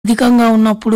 అధికంగా ఉన్నప్పుడు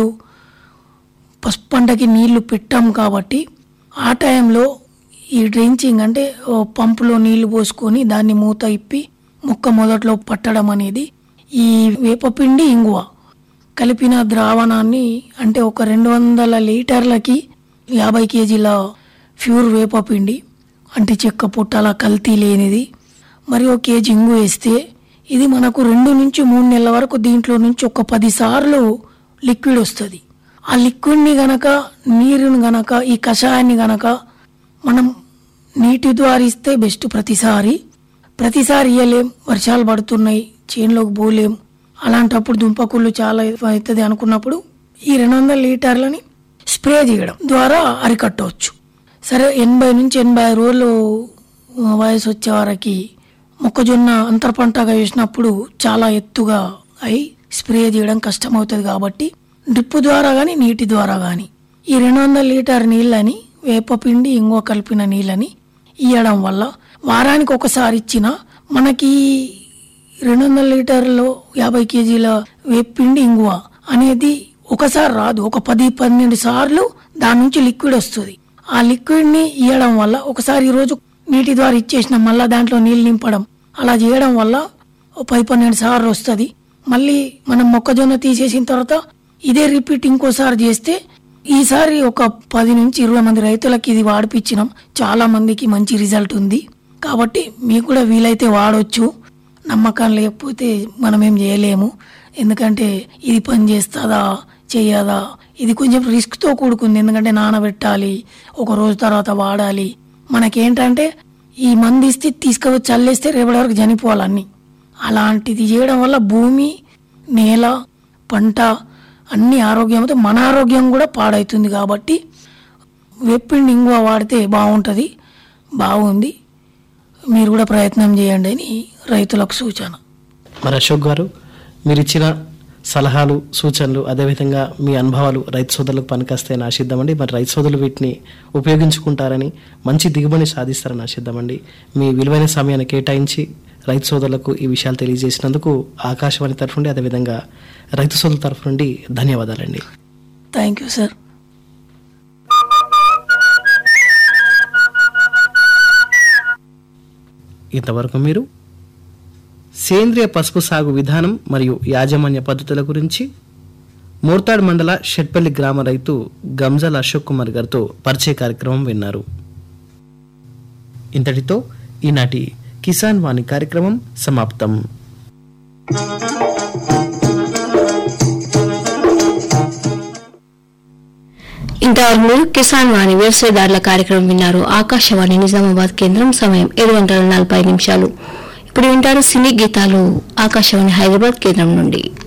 పసుపు పంటకి నీళ్లు పెట్టాం కాబట్టి ఆ టైంలో ఈ డ్రెంచింగ్ అంటే ఓ పంపులో నీళ్లు పోసుకొని దాన్ని మూత ఇప్పి మొక్క మొదట్లో పట్టడం అనేది ఈ వేపపిండి ఇంగువ కలిపిన ద్రావణాన్ని అంటే ఒక రెండు వందల లీటర్లకి యాభై కేజీల ప్యూర్ వేపపిండి అంటే చెక్క పుట్టల కల్తీ లేనిది మరియు ఒక కేజీ ఇంగు వేస్తే ఇది మనకు రెండు నుంచి మూడు నెలల వరకు దీంట్లో నుంచి ఒక పది సార్లు లిక్విడ్ వస్తుంది ఆ లిక్విడ్ని గనక నీరుని గనక ఈ కషాయాన్ని గనక మనం నీటి ద్వారా ఇస్తే బెస్ట్ ప్రతిసారి ప్రతిసారి ఇయ్యలేం వర్షాలు పడుతున్నాయి చేనులోకి పోలేం అలాంటప్పుడు దుంపకుళ్ళు చాలా అవుతుంది అనుకున్నప్పుడు ఈ రెండు వందల లీటర్లని స్ప్రే చేయడం ద్వారా అరికట్టవచ్చు సరే ఎనభై నుంచి ఎనభై ఐదు రోజులు వయసు వచ్చే వరకు మొక్కజొన్న అంతర పంటగా వేసినప్పుడు చాలా ఎత్తుగా అయి స్ప్రే చేయడం కష్టమవుతుంది కాబట్టి డ్రిప్ ద్వారా కానీ నీటి ద్వారా కానీ ఈ రెండు వందల లీటర్ నీళ్ళని వేపపిండి ఇంగువ కలిపిన నీళ్ళని ఇవ్వడం వల్ల వారానికి ఒకసారి ఇచ్చిన మనకి రెండు వందల లీటర్లో యాభై కేజీల వేపిండి ఇంగువ అనేది ఒకసారి రాదు ఒక పది పన్నెండు సార్లు దాని నుంచి లిక్విడ్ వస్తుంది ఆ లిక్విడ్ ని ఇవ్వడం వల్ల ఒకసారి ఈ రోజు నీటి ద్వారా ఇచ్చేసిన మళ్ళా దాంట్లో నీళ్ళు నింపడం అలా చేయడం వల్ల ఓ పది పన్నెండు సార్లు వస్తుంది మళ్ళీ మనం మొక్కజొన్న తీసేసిన తర్వాత ఇదే రిపీట్ ఇంకోసారి చేస్తే ఈసారి ఒక పది నుంచి ఇరవై మంది రైతులకి ఇది వాడిపించినాం చాలా మందికి మంచి రిజల్ట్ ఉంది కాబట్టి మీకు కూడా వీలైతే వాడొచ్చు నమ్మకం లేకపోతే మనం ఏం చేయలేము ఎందుకంటే ఇది పని చేస్తుందా చెయ్యదా ఇది కొంచెం రిస్క్తో కూడుకుంది ఎందుకంటే నానబెట్టాలి ఒక రోజు తర్వాత వాడాలి మనకేంటంటే ఈ మంది ఇస్తే తీసుకువచ్చి చల్లేస్తే రేపటి వరకు చనిపోవాలి అన్నీ అలాంటిది చేయడం వల్ల భూమి నేల పంట అన్ని ఆరోగ్యంతో మన ఆరోగ్యం కూడా పాడవుతుంది కాబట్టి వెప్పిండి ఇంగువ వాడితే బాగుంటుంది బాగుంది మీరు కూడా ప్రయత్నం చేయండి అని రైతులకు సూచన మరి అశోక్ గారు మీరు ఇచ్చిన సలహాలు సూచనలు అదేవిధంగా మీ అనుభవాలు రైతు సోదరులకు పనికొస్తాయని ఆశిద్దామండి మరి రైతు సోదరులు వీటిని ఉపయోగించుకుంటారని మంచి దిగుబడి సాధిస్తారని ఆశిద్దామండి మీ విలువైన సమయాన్ని కేటాయించి రైతు సోదరులకు ఈ విషయాలు తెలియజేసినందుకు ఆకాశవాణి తరఫు నుండి అదేవిధంగా రైతు సోదరుల తరఫు నుండి ధన్యవాదాలండి థ్యాంక్ యూ సార్ ఇంతవరకు మీరు సేంద్రియ పసుపు సాగు విధానం మరియు యాజమాన్య పద్ధతుల గురించి మోర్తాడ్ మండల షెట్పల్లి గ్రామ రైతు గంజల్ అశోక్ కుమార్ గారితో పరిచయ కార్యక్రమం విన్నారు ఇంతటితో ఈనాటి కిసాన్ వాణి కార్యక్రమం సమాప్తం ఇంతవరకు మీరు కిసాన్ వాణి వ్యవసాయదారుల కార్యక్రమం విన్నారు ఆకాశవాణి నిజామాబాద్ కేంద్రం సమయం ఏడు గంటల నలభై నిమిషాలు ఇప్పుడు వింటారు సినీ గీతాలు ఆకాశవాణి హైదరాబాద్ కేంద్రం నుండి